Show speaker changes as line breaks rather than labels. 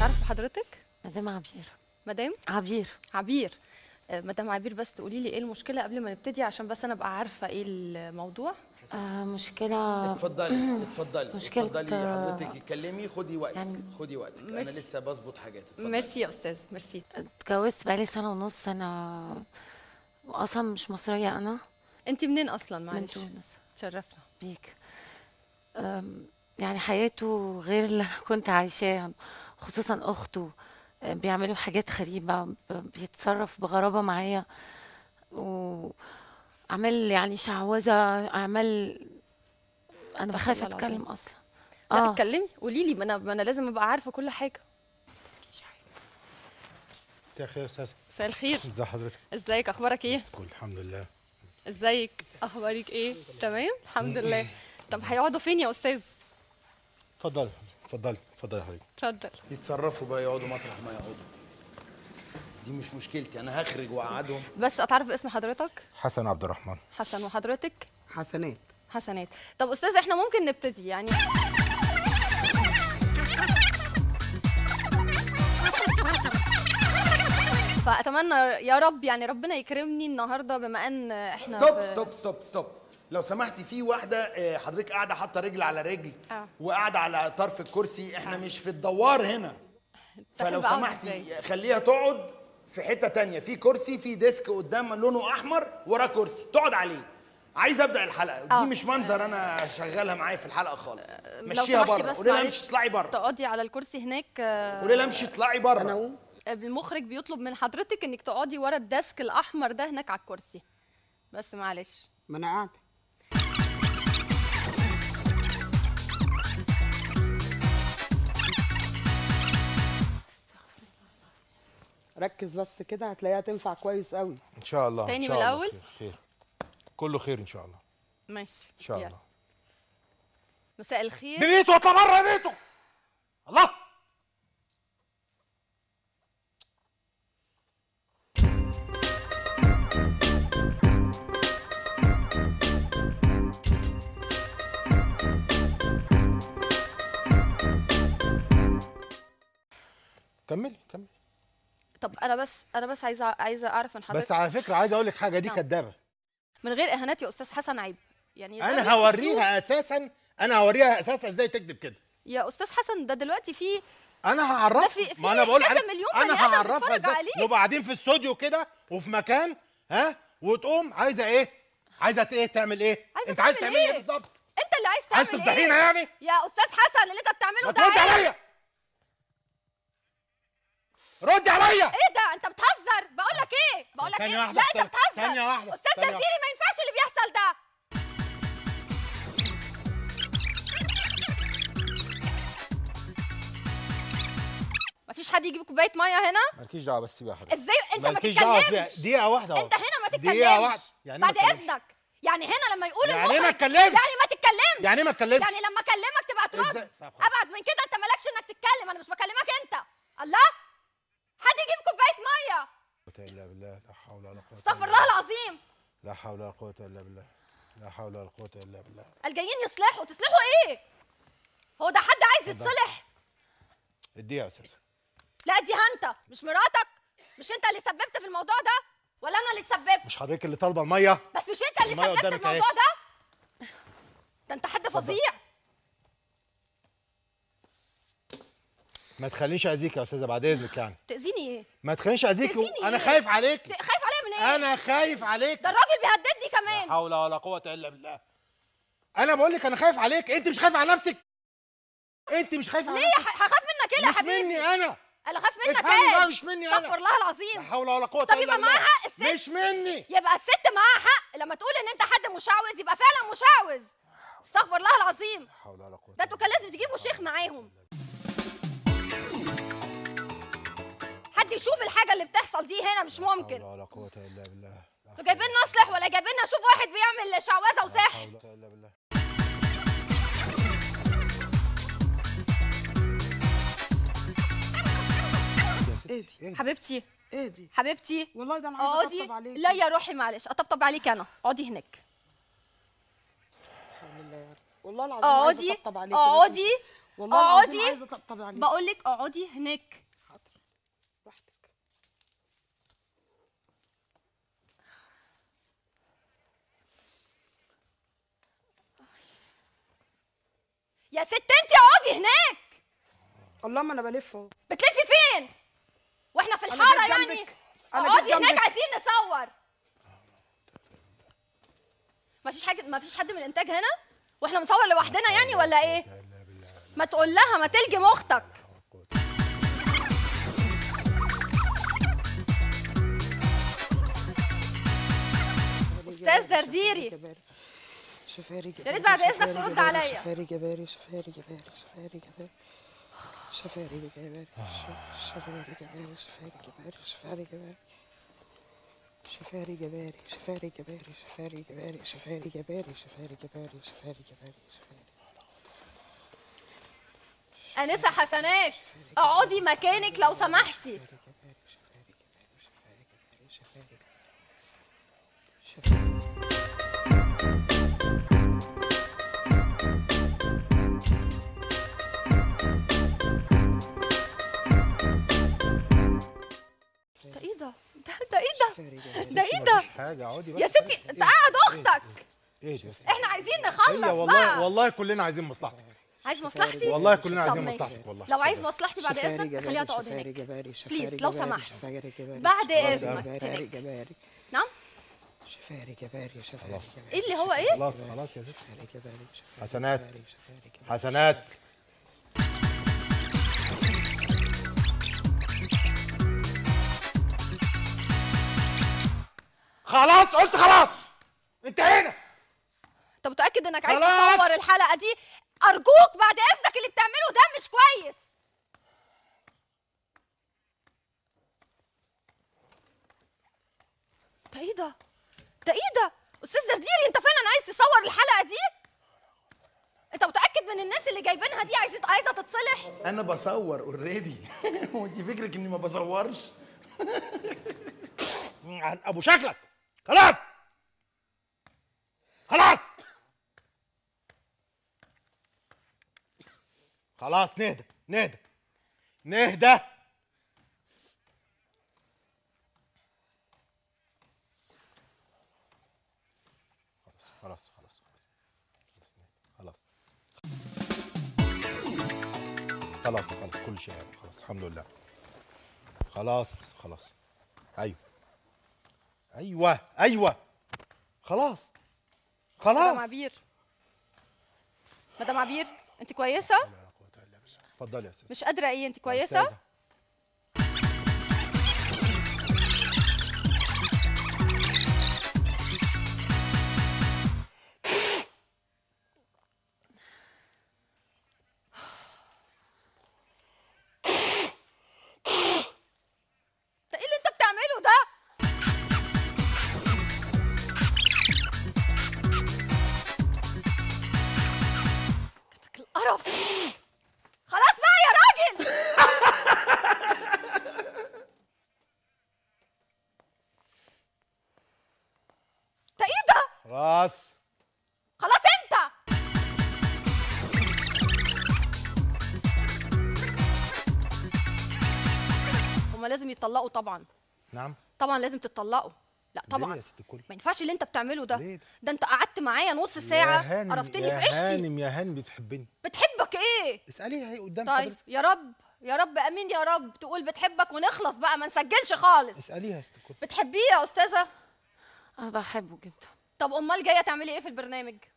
اتعرف بحضرتك
مدام عبير
مدام
عبير
عبير آه، مدام عبير بس تقولي لي ايه المشكله قبل ما نبتدي عشان بس انا ابقى عارفه ايه الموضوع
آه مشكلة
اتفضلي اتفضلي
مشكلة،
اتفضلي
آه،
حضرتك اتكلمي خدي وقتك
يعني
خدي وقتك انا
ميرسي.
لسه بظبط حاجات اتفضلي.
ميرسي يا استاذ ميرسي
اتجوزت بقالي سنة ونص أنا أصلا مش مصرية أنا
انت منين اصلا
من
معلش
تونس
تشرفنا
بيك أم، يعني حياته غير اللي أنا كنت عايشاها خصوصا أخته أه، بيعملوا حاجات غريبة ب- بيتصرف بغرابة معايا وعمل يعني شعوذة عمل أنا
استغفر
بخاف
الله
أتكلم
العظيم.
أصلا
لا
آه.
اتكلمي قولي لي ما انا ما انا لازم ابقى عارفه كل حاجه
مساء الخير يا استاذ
مساء الخير
ازي حضرتك
ازيك اخبارك ايه
كل الحمد لله
ازيك اخبارك ايه تمام الحمد لله طب هيقعدوا فين يا استاذ
اتفضلي اتفضلي اتفضلي يا حضرتك
اتفضل
يتصرفوا بقى يقعدوا مطرح ما يقعدوا دي مش مشكلتي انا هخرج واقعدهم
بس اتعرف باسم حضرتك
حسن عبد الرحمن
حسن وحضرتك
حسنات
حسنات طب استاذ احنا ممكن نبتدي يعني فاتمنى يا رب يعني ربنا يكرمني النهارده بما ان احنا
ستوب
في-
ستوب ستوب ستوب لو سمحتي في واحده آه، حضرتك قاعده حاطه رجل على رجل
آه.
وقاعده على طرف الكرسي احنا مش في الدوار هنا فلو
تحب أقعد
سمحتي
إزاي؟
خليها تقعد في حته تانية في كرسي في ديسك قدام لونه احمر وراه كرسي تقعد عليه عايز ابدا الحلقه
آه.
دي مش منظر انا شغالها معايا في الحلقه خالص
لو
مشيها
سمحتي
بره
بس
قولي لها
معلش
امشي اطلعي بره
تقعدي على الكرسي هناك آه،
قولي لها امشي اطلعي بره
انا اقوم
المخرج بيطلب من حضرتك انك تقعدي ورا الديسك الاحمر ده هناك على الكرسي بس معلش
ما انا قاعده ركز بس كده هتلاقيها تنفع كويس قوي
ان شاء الله
تاني
إن شاء
من
الله
الأول؟
خير, خير كله خير ان شاء الله
ماشي
ان شاء
يلا.
الله
مساء الخير
بنيته واطلع بره يا بيته الله كملي كملي
طب انا بس انا بس عايزه عايزه اعرف من حضرتك
بس على فكره عايز اقول لك حاجه دي
نعم.
كدابه
من غير اهانات يا استاذ حسن عيب يعني ده مش
انا
أسلوب.
هوريها اساسا انا هوريها اساسا ازاي تكذب كده
يا استاذ حسن ده دلوقتي في
انا
ده
هعرفها
في- في
ما انا بقول
كذا
عليك
مليون
انا
بني آدم
هعرفها
بيتفرج
ازاي
عليك.
نبقى قاعدين في استوديو كده وفي مكان ها وتقوم عايزه ايه عايزه ايه تعمل ايه
عايزة
انت عايز
تعمل
تعملي
إيه؟
ايه بالظبط
انت اللي عايز تعمل
عايز تفضحينا يعني
يا استاذ حسن اللي انت بتعمله
ما
ده
تردي
عيب.
عليا ردي عليا
ايه ده انت بتهزر بقول لك ايه بقول لك
ثانية
ايه
واحدة،
لا انت
ثانية-
بتهزر
ثانية واحدة،
استاذ
ثانية
ترتيلي ما ينفعش اللي بيحصل ده مفيش حد يجيب كوبايه ميه هنا
مالكيش دعوه بس سيبيها حضرتك
ازاي انت ما
مالكيش دعوه
تتكلمش
سيبيها دقيقه واحده
انت هنا ما
دقيقه واحده
تتكلمش
يعني ما
بعد
اتكلمش.
اذنك يعني هنا لما يقول
يعني ايه ما
المخرج
اتكلمش
يعني ما تتكلمش
يعني ايه ما اتكلمش
يعني لما اكلمك تبقى ترد
ازاي؟ صعب خالص.
ابعد من كده انت مالكش انك تتكلم انا مش بكلمك انت الله حد يجيب كوبايه ميه
لا قوة الا بالله لا حول ولا قوه
استغفر
إلا
الله
بالله.
العظيم
لا حول ولا قوه الا بالله لا حول ولا قوه الا بالله
الجايين يصلحوا تصلحوا ايه هو ده حد عايز يتصلح
اديها يا استاذ
لا دي انت مش مراتك مش انت اللي سببت في الموضوع ده ولا انا اللي اتسببت
مش حضرتك اللي طالبه الميه
بس مش انت اللي
المية
سببت في
قدامك اهي.
الموضوع ده ده انت حد فظيع
ما تخلينيش اذيك يا استاذه بعد اذنك يعني
تاذيني ايه
ما تخلينيش اذيك
تأذيني
انا
إيه؟
خايف عليك
ت- خايف عليا من ايه
انا خايف عليك
ده الراجل بيهددني
لا
كمان
حول ولا قوه الا بالله انا بقول لك انا خايف عليك انت مش خايف على نفسك انت مش خايف على
ليه
نفسك
ح- هخاف منك ايه يا
مش
حبيبي
مني انا
انا خاف منك
افهمي بقى
ايه
مش مني
استغفر
انا
الله
لا
العظيم
حول ولا قوه
طب
الا
يبقى
بالله
معاها حق الست
مش مني
يبقى الست معاها حق لما تقول ان انت حد مشعوذ يبقى فعلا مشعوذ استغفر الله العظيم
لا حول ولا قوه
ده انتوا كان لازم تجيبوا شيخ معاهم حد يشوف الحاجه اللي بتحصل دي هنا مش
لا حول
ممكن
ولا قوه الا بالله لا
انتوا جايبين نصلح ولا جايبين اشوف واحد بيعمل شعوذه وسحر
حول ولا قوه الا بالله
اهدي
ايه
حبيبتي
اهدي
حبيبتي
والله ده انا عايزه
اقعدي
اطبطب عليكي
لا يا روحي معلش اطبطب عليكي انا اقعدي هناك
حول الله يا رب. والله العظيم عايزه
اقعدي
اطبطب عليكي بس
اقعدي
والله العظيم
اقعدي.
عايزه اطبطب عليك
بقول لك اقعدي هناك
حاضر براحتك
يا ست انت اقعدي هناك
الله ما انا بلف اهو
بتلفي فين واحنا في
أنا
الحاره
جيت
يعني
جنبك. أنا
اقعدي
جيت
هناك
جنبك.
عايزين نصور مفيش حاجه مفيش حد من الانتاج هنا واحنا بنصور لوحدنا يعني ولا ايه ما تقول لها ما تلجم اختك أستاذ درديري.
شفاري
يا ريت بعد إذنك ترد عليا.
شفاري جباري شفاري جباري شفاري جباري شفاري جباري شفاري جباري شفاري جباري شفاري جباري شفاري جباري شفاري جباري شفاري جباري شفاري جباري شفاري جباري شفاري جباري شفاري
انسه حسنات اقعدي مكانك لو سمحتي ده ايه ده ده ده ايه ده
شفاري جباري
ده ايه ده
حاجه اقعدي بس
يا ستي انت قاعد اختك
ايه ده بس
احنا عايزين نخلص
هي والله
بقى
والله كلنا عايزين مصلحتك
عايز مصلحتي
والله كلنا
طب
عايزين
ماشي.
مصلحتك والله
لو عايز مصلحتي بعد
شفاري
اذنك
جباري،
خليها تقعد
شفاري
هناك
جباري شفاري
بليز، لو
جباري،
سمحت.
شفاري جباري
بعد
شفاري
إذنك
جباري
هناك.
جباري
نعم
شفاري جباري شفاري
خلاص.
جباري
ايه اللي هو ايه
خلاص خلاص يا ست
شفاري جباري شفاري
حسنات.
جباري، شفاري جباري.
حسنات خلاص قلت خلاص انتهينا
انت متاكد انك عايز
خلاص.
تصور الحلقه دي ارجوك بعد اذنك اللي بتعمله ده مش كويس ده ايه ده ده ايه ده استاذ زرديري انت فعلا عايز تصور الحلقه دي انت متاكد من الناس اللي جايبينها دي عايزه عايزه تتصلح
انا بصور اوريدي وانت فكرك اني ما بصورش
عن ابو شكلك خلاص خلاص خلاص نهدى نهدى نهدى خلاص خلاص خلاص خلاص خلاص خلاص كل شيء خلاص الحمد لله خلاص خلاص ايوه ايوه ايوه خلاص
مدام
خلاص
عبير مدام عبير انت كويسه
اتفضلي يا استاذ
مش قادره ايه انت
يا
كويسه
أستاذة.
ده ايه اللي انت بتعمله ده كتك القرف خلاص بقى يا راجل ده ايه ده
خلاص
خلاص انت هما لازم يتطلقوا طبعا
نعم
طبعا لازم تتطلقوا لا
ليه
طبعا
يا ست الكل
ما ينفعش اللي انت بتعمله ده
ليه ده؟
ده انت قعدت معايا نص ساعه
يا هانم
عرفتني
يا
في عيشتي
هانم يا هانم بتحبني
بتحبك ايه
اساليها هي قدام
طيب
حضرتك
يا رب يا رب امين يا رب تقول بتحبك ونخلص بقى ما نسجلش خالص
اساليها يا ست الكل
بتحبيه يا استاذه
اه بحبه جدا
طب امال جايه تعملي ايه في البرنامج